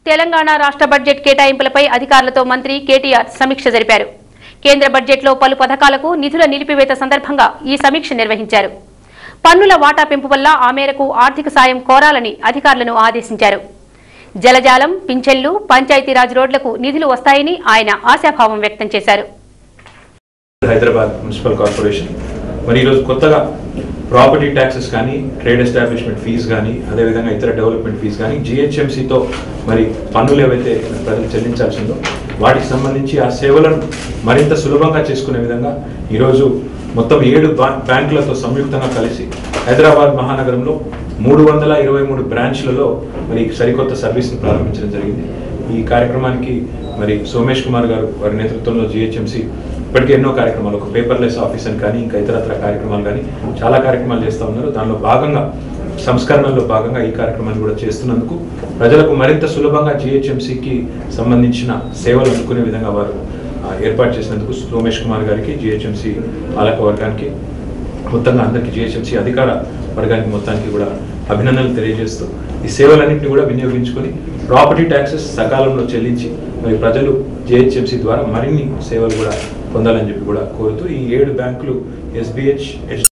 తెలంగాణ రాష్ట్ర బడ్జెట్ కేటాయింపులపై అధికారులతో మంత్రి కేటీఆర్ సమీక్ష జరిపారు కేంద్ర బడ్జెట్లో పలు పథకాలకు నిధుల నిలిపివేత సందర్భంగా ఈ సమీక్ష నిర్వహించారు పన్నుల వాటా పెంపు వల్ల ఆ మేరకు ఆర్థిక సాయం కోరాలని అధికారులను ఆదేశించారు జలజాలం పింఛన్లు పంచాయతీరాజ్ రోడ్లకు నిధులు వస్తాయని ఆయన ఆశాభావం వ్యక్తం చేశారు హైదరాబాద్ మున్సిపల్ కార్పొరేషన్ మరి ఈరోజు కొత్తగా ప్రాపర్టీ ట్యాక్సెస్ కానీ ట్రేడ్ ఎస్టాబ్లిష్మెంట్ ఫీజు కానీ అదేవిధంగా ఇతర డెవలప్మెంట్ ఫీజు కానీ జిహెచ్ఎంసీతో మరి పన్నులు ఏవైతే ప్రజలు చెల్లించాల్సిందో వాటికి సంబంధించి ఆ సేవలను మరింత సులభంగా చేసుకునే విధంగా ఈరోజు మొత్తం ఏడు బా- బ్యాంకులతో సంయుక్తంగా కలిసి హైదరాబాద్ మహానగరంలో మూడు వందల ఇరవై మూడు బ్రాంచ్లలో మరి సరికొత్త సర్వీస్ని ప్రారంభించడం జరిగింది ఈ కార్యక్రమానికి మరి సోమేష్ కుమార్ గారు వారి నేతృత్వంలో జిహెచ్ఎంసీ ఇప్పటికే ఎన్నో కార్యక్రమాలు ఒక పేపర్లెస్ ఆఫీస్ అని కానీ ఇంకా ఇతరత్ర కార్యక్రమాలు కానీ చాలా కార్యక్రమాలు చేస్తూ ఉన్నారు దానిలో భాగంగా సంస్కరణలో భాగంగా ఈ కార్యక్రమాన్ని కూడా చేస్తున్నందుకు ప్రజలకు మరింత సులభంగా జిహెచ్ఎంసీకి సంబంధించిన సేవలు అందుకునే విధంగా వారు ఆ, ఏర్పాటు చేసినందుకు సోమేష్ కుమార్ గారికి జిహెచ్ఎంసీ పాలక వర్గానికి మొత్తంగా అందరికీ జిహెచ్ఎంసీ అధికార వర్గానికి మొత్తానికి కూడా అభినందనలు తెలియజేస్తూ ఈ సేవలన్నింటినీ కూడా వినియోగించుకొని ప్రాపర్టీ ట్యాక్సెస్ సకాలంలో చెల్లించి మరి ప్రజలు జిహెచ్ఎంసీ ద్వారా మరిన్ని సేవలు కూడా పొందాలని చెప్పి కూడా కోరుతూ ఈ ఏడు బ్యాంకులు ఎస్బిహెచ్